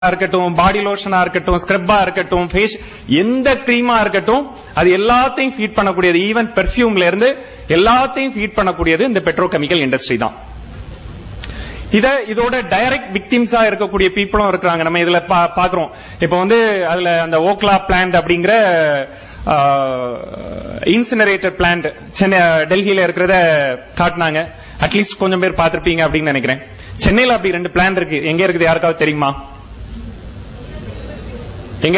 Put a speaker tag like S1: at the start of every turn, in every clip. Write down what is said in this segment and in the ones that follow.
S1: இருக்கட்டும் பாடி லோஷனா இருக்கட்டும் ஸ்க்ரப்பா இருக்கட்டும் ஃபேஸ் எந்த கிரீமா இருக்கட்டும் அது எல்லாத்தையும் ஃபீட் பண்ணக்கூடியது ஈவன் பெர்ஃபியூம்ல இருந்து எல்லாத்தையும் ஃபீட் பண்ணக்கூடியது இந்த பெட்ரோகெமிக்கல் இண்டஸ்ட்ரி தான் இத இதோட டைரக்ட் விக்டிம்ஸா இருக்கக்கூடிய பீப்புளும் இருக்கிறாங்க நம்ம இதுல பா- பாக்குறோம் இப்ப வந்து அதுல அந்த ஓக்லா பிளான்ட் அப்படிங்கிற இன்சினரேட்டர் பிளான்ட் சென்னை டெல்லியில இருக்கிறத காட்டினாங்க அட்லீஸ்ட் கொஞ்சம் பேர் பார்த்திருப்பீங்க அப்படின்னு நினைக்கிறேன் சென்னையில அப்படி ரெண்டு பிளான் இருக்கு எங்க இருக்குது யாருக்காவது தெரியுமா எங்க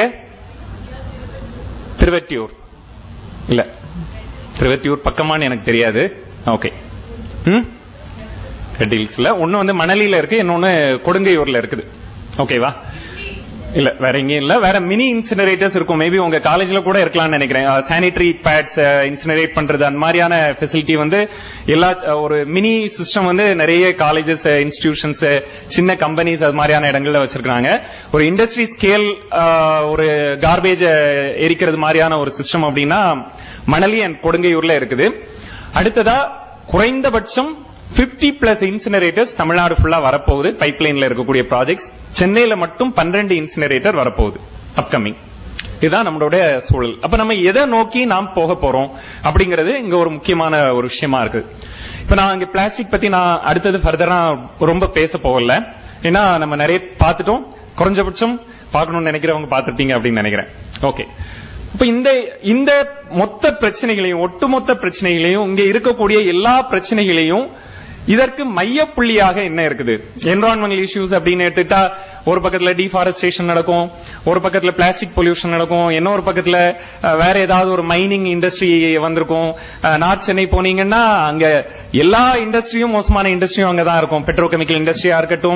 S1: திருவெட்டியூர் இல்ல திருவெட்டியூர் பக்கமான்னு எனக்கு தெரியாது ஓகே ம் ரெட் ஹில்ஸ்ல ஒன்னு வந்து மணலியில இருக்கு இன்னொன்னு கொடுங்கையூர்ல இருக்குது ஓகேவா இல்ல வேற எங்கேயும் இல்ல வேற மினி இன்சினரேட்டர்ஸ் இருக்கும் மேபி உங்க காலேஜ்ல கூட இருக்கலாம்னு நினைக்கிறேன் சானிட்டரி பேட்ஸ் இன்சினரேட் பண்றது அந்த மாதிரியான ஃபெசிலிட்டி வந்து எல்லா அஹ், ஒரு மினி சிஸ்டம் வந்து நிறைய காலேஜஸ் இன்ஸ்டிடியூஷன்ஸ் சின்ன கம்பெனிஸ் அது மாதிரியான இடங்கள்ல வச்சிருக்காங்க ஒரு இண்டஸ்ட்ரி ஸ்கேல் ஒரு கார்பேஜ் எரிக்கிறது மாதிரியான ஒரு சிஸ்டம் அப்படின்னா மணலி அண்ட் கொடுங்கையூர்ல இருக்குது அடுத்ததா குறைந்தபட்சம் 50 பிளஸ் இன்சினரேட்டர்ஸ் தமிழ்நாடு ஃபுல்லா வரப்போகுது பைப்லைன்ல இருக்கக்கூடிய ப்ராஜெக்ட்ஸ் சென்னையில மட்டும் 12 இன்சினரேட்டர் வரப்போகுது அப்கமிங் இதுதான் நம்மளோட சூழல் அப்ப நம்ம எதை நோக்கி நாம் போக போறோம் அப்படிங்கிறது இங்க ஒரு முக்கியமான ஒரு விஷயமா இருக்கு இப்ப நான் இங்க பிளாஸ்டிக் பத்தி நான் அடுத்தது ஃபர்தரா ரொம்ப பேச போகல ஏன்னா நம்ம நிறைய பார்த்துட்டோம் குறைஞ்சபட்சம் பார்க்கணும்னு நினைக்கிறவங்க பார்த்துட்டீங்க அப்படின்னு நினைக்கிறேன் ஓகே இப்ப இந்த இந்த மொத்த பிரச்சனைகளையும் ஒட்டுமொத்த பிரச்சனைகளையும் இங்க இருக்கக்கூடிய எல்லா பிரச்சனைகளையும் இதற்கு மையப்புள்ளியாக என்ன இருக்குது என்வரான்மெண்டல் இஷ்யூஸ் அப்படின்னு எடுத்துட்டா ஒரு பக்கத்துல டிஃபாரஸ்டேஷன் நடக்கும் ஒரு பக்கத்துல பிளாஸ்டிக் பொல்யூஷன் நடக்கும் இன்னொரு பக்கத்துல அஹ், வேற ஏதாவது ஒரு மைனிங் இண்டஸ்ட்ரி வந்திருக்கும் அஹ், நார்த் சென்னை போனீங்கன்னா அங்க எல்லா இண்டஸ்ட்ரியும் மோசமான இண்டஸ்ட்ரியும் அங்கதான் இருக்கும் பெட்ரோகெமிக்கல் இண்டஸ்ட்ரியா இருக்கட்டும்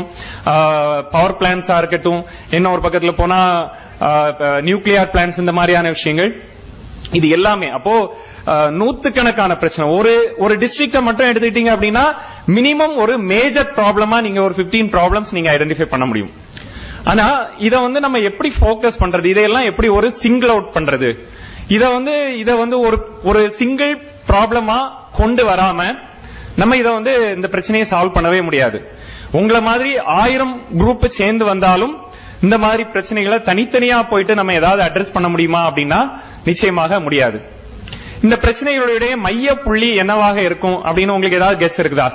S1: பவர் பிளான்ஸா இருக்கட்டும் இன்னொரு பக்கத்துல போனா நியூக்ளியர் பிளான்ஸ் இந்த மாதிரியான விஷயங்கள் இது எல்லாமே அப்போ அஹ், நூத்துக்கணக்கான பிரச்சனை ஒரு ஒரு டிஸ்ட்ரிக்ட மட்டும் எடுத்துக்கிட்டீங்க அப்படின்னா மினிமம் ஒரு மேஜர் ப்ராப்ளமா நீங்க ஒரு 15 ப்ராப்ளம்ஸ் நீங்க ஐடென்டிஃபை பண்ண முடியும் ஆனா இத வந்து நம்ம எப்படி ஃபோக்கஸ் பண்றது இதையெல்லாம் எப்படி ஒரு சிங்கிள் அவுட் பண்றது இத வந்து இத வந்து ஒரு ஒரு சிங்கிள் ப்ராப்ளமா கொண்டு வராம நம்ம இத வந்து இந்த பிரச்சனையை சால்வ் பண்ணவே முடியாது உங்களை மாதிரி ஆயிரம் குரூப் சேர்ந்து வந்தாலும் இந்த மாதிரி பிரச்சனைகளை தனித்தனியா போயிட்டு நம்ம ஏதாவது அட்ரஸ் பண்ண முடியுமா அப்படின்னா நிச்சயமாக முடியாது இந்த பிரச்சனைகளுடைய மைய புள்ளி என்னவாக இருக்கும் அப்படின்னு உங்களுக்கு ஏதாவது கெஸ் இருக்குதா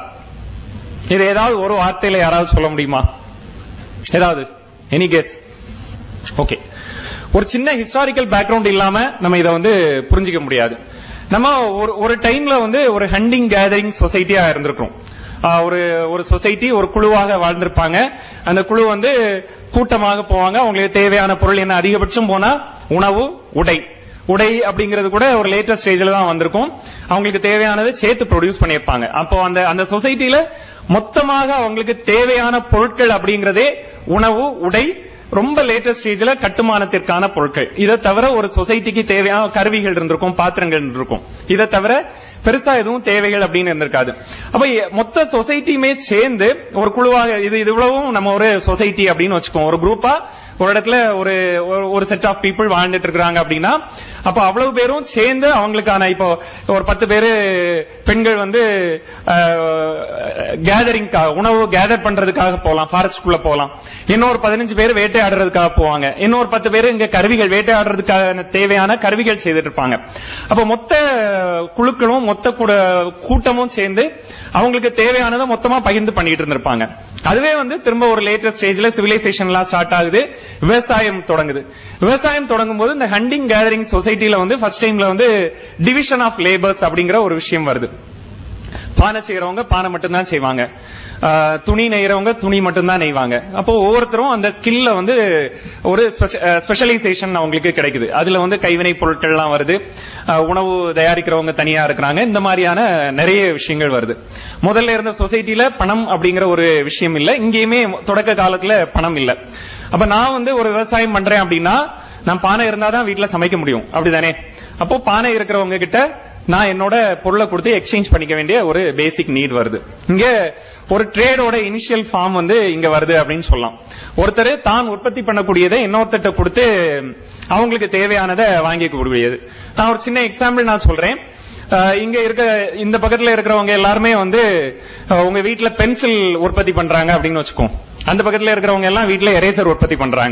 S1: இது ஏதாவது ஒரு வார்த்தையில யாராவது சொல்ல முடியுமா ஏதாவது எனி கெஸ் ஓகே ஒரு சின்ன ஹிஸ்டாரிக்கல் பேக்ரவுண்ட் இல்லாம நம்ம இதை வந்து புரிஞ்சிக்க முடியாது நம்ம ஒரு ஒரு டைம்ல வந்து ஒரு ஹண்டிங் கேதரிங் சொசைட்டியா இருந்திருக்கிறோம் ஆஹ் ஒரு ஒரு சொசைட்டி ஒரு குழுவாக வாழ்ந்திருப்பாங்க அந்த குழு வந்து கூட்டமாக போவாங்க அவங்களுக்கு தேவையான பொருள் என்ன அதிகபட்சம் போனா உணவு உடை உடை அப்படிங்கிறது கூட ஒரு லேட்டஸ்ட் ஸ்டேஜ்ல தான் வந்திருக்கும் அவங்களுக்கு தேவையானதை சேர்த்து ப்ரொடியூஸ் பண்ணியிருப்பாங்க அப்போ அந்த அந்த சொசைட்டில மொத்தமாக அவங்களுக்கு தேவையான பொருட்கள் அப்படிங்கறதே உணவு உடை ரொம்ப லேட்டஸ்ட் ஸ்டேஜ்ல கட்டுமானத்திற்கான பொருட்கள் இதை தவிர ஒரு சொசைட்டிக்கு தேவையான கருவிகள் இருந்திருக்கும் பாத்திரங்கள் இருந்திருக்கும் இதை தவிர பெருசா எதுவும் தேவைகள் அப்படின்னு இருந்திருக்காது அப்ப எ- மொத்த சொசைட்டியுமே சேர்ந்து ஒரு குழுவாக இது இது இவ்வளவும் நம்ம ஒரு சொசைட்டி அப்படின்னு வச்சுக்கோம் ஒரு குரூப்பா ஒரு இடத்துல ஒரு ஒரு- ஒரு செட் ஆஃப் பீப்புள் வாழ்ந்துட்டு இருக்காங்க அப்படின்னா அப்ப அவ்வளவு பேரும் சேர்ந்து அவங்களுக்கான இப்போ ஒரு பத்து பேரு பெண்கள் வந்து கேதரிங்காக உணவு கேதர் பண்றதுக்காக போலாம் ஃபாரஸ்ட்குள்ள போலாம் இன்னொரு பதினஞ்சு பேர் வேட்டையாடுறதுக்காக போவாங்க இன்னொரு பத்து பேர் இங்க கருவிகள் வேட்டையாடுறதுக்கான தேவையான கருவிகள் செய்துட்டு இருப்பாங்க அப்ப மொத்த குழுக்களும் மொத்த கூட- கூட்டமும் சேர்ந்து அவங்களுக்கு தேவையானதை மொத்தமா பகிர்ந்து பண்ணிட்டு இருந்திருப்பாங்க அதுவே வந்து திரும்ப ஒரு லேட்டஸ்ட் ஸ்டேஜ்ல சிவிலைசேஷன் எல்லாம் ஸ்டார்ட் ஆகுது விவசாயம் தொடங்குது விவசாயம் தொடங்கும் போது இந்த ஹண்டிங் கேதரிங் சொசைட்டில வந்து ஃபர்ஸ்ட் டைம்ல வந்து டிவிஷன் ஆஃப் லேபர்ஸ் அப்படிங்கிற ஒரு விஷயம் வருது பானை செய்யறவங்க பானை மட்டும்தான் செய்வாங்க ஆஹ், துணி நெய்யறவங்க துணி மட்டும்தான் நெய்வாங்க அப்போ ஒவ்வொருத்தரும் அந்த ஸ்கில்ல வந்து ஒரு ஸ்பெஷலைசேஷன் அவங்களுக்கு கிடைக்குது அதுல வந்து கைவினை பொருட்கள்லாம் வருது ஆஹ், உணவு தயாரிக்கிறவங்க தனியா இருக்கிறாங்க இந்த மாதிரியான நிறைய விஷயங்கள் வருது முதல்ல இருந்த சொசைட்டில பணம் அப்படிங்கிற ஒரு விஷயம் இல்ல இங்கேயுமே தொடக்க காலத்துல பணம் இல்ல அப்ப நான் வந்து ஒரு விவசாயம் பண்றேன் அப்படின்னா நான் பானை இருந்தாதான் வீட்டுல சமைக்க முடியும் அப்படிதானே அப்போ பானை இருக்கிறவங்க கிட்ட நான் என்னோட பொருளை கொடுத்து எக்ஸ்சேஞ்ச் பண்ணிக்க வேண்டிய ஒரு பேசிக் நீட் வருது இங்க ஒரு ட்ரேடோட இனிஷியல் ஃபார்ம் வந்து இங்க வருது அப்படின்னு சொல்லலாம் ஒருத்தர் தான் உற்பத்தி பண்ணக்கூடியதை இன்னொருத்தட்ட கொடுத்து அவங்களுக்கு தேவையானதை வாங்கிக்க கூடியது நான் ஒரு சின்ன எக்ஸாம்பிள் நான் சொல்றேன் அஹ், இங்க இருக்க இந்த பக்கத்துல இருக்கிறவங்க எல்லாருமே வந்து அஹ், உங்க வீட்ல பென்சில் உற்பத்தி பண்றாங்க அப்படின்னு வச்சுக்கோ அந்த பக்கத்துல இருக்கிறவங்க எல்லாம் வீட்ல எரேசர் உற்பத்தி பண்றாங்க